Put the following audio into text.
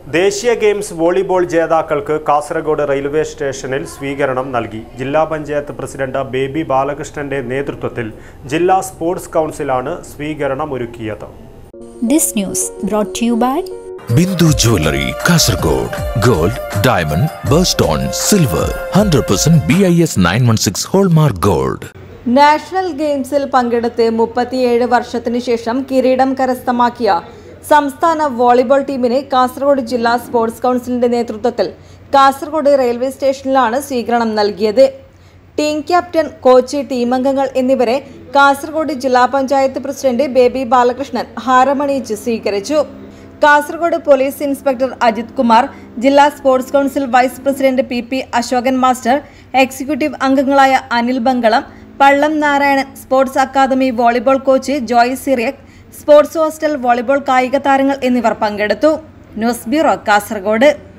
ദേശീയ games volleyball ജേതാക്കൾക്ക് Kasaragod railway സ്റ്റേഷനിൽ സ്വീകരണം നൽകി ജില്ലാ പഞ്ചായത്ത് പ്രസിഡന്റ് ബേബി ബാലകൃഷ്ണന്റെ നേതൃത്വത്തിൽ ജില്ലാ സ്പോർട്സ് കൗൺസിലാണ് സ്വീകരണം ഒരുക്കിയത് This news brought to you by Bindu jewellery Kasaragod gold diamond birthstone silver hundred percent B I S nine one six hallmark gold national ഗെയിംസിൽ പങ്കെടുത്ത് മുപ്പത്തിയേഴ് വർഷത്തിനു ശേഷം കിരീടം കരസ്ഥമാക്കിയ സംസ്ഥാന വോളിബോൾ ടീമിന് കാസർഗോഡ് ജില്ലാ സ്പോർട്സ് കൗൺസിലിന്റെ നേതൃത്വത്തിൽ കാസർഗോഡ് റെയിൽവേ സ്റ്റേഷനിലാണ് സ്വീകരണം നൽകിയത് ടീം ക്യാപ്റ്റൻ കോച്ച് ടീമംഗങ്ങൾ എന്നിവരെ കാസർഗോഡ് ജില്ലാ പഞ്ചായത്ത് പ്രസിഡന്റ് ബേബി ബാലകൃഷ്ണൻ ഹാരമണിയിച്ച് സ്വീകരിച്ചു കാസർഗോഡ് പോലീസ് ഇൻസ്പെക്ടർ അജിത് കുമാർ ജില്ലാ sports council vice president P P Ashokan master executive അംഗങ്ങളായ Anil Bangalam Pallam Narayanan sports academy volleyball coach Joy Cyriac sports hostel volleyball കായിക താരങ്ങൾ എന്നിവർ പങ്കെടുത്തു ന്യൂസ് ബ്യൂറോ കാസർഗോഡ്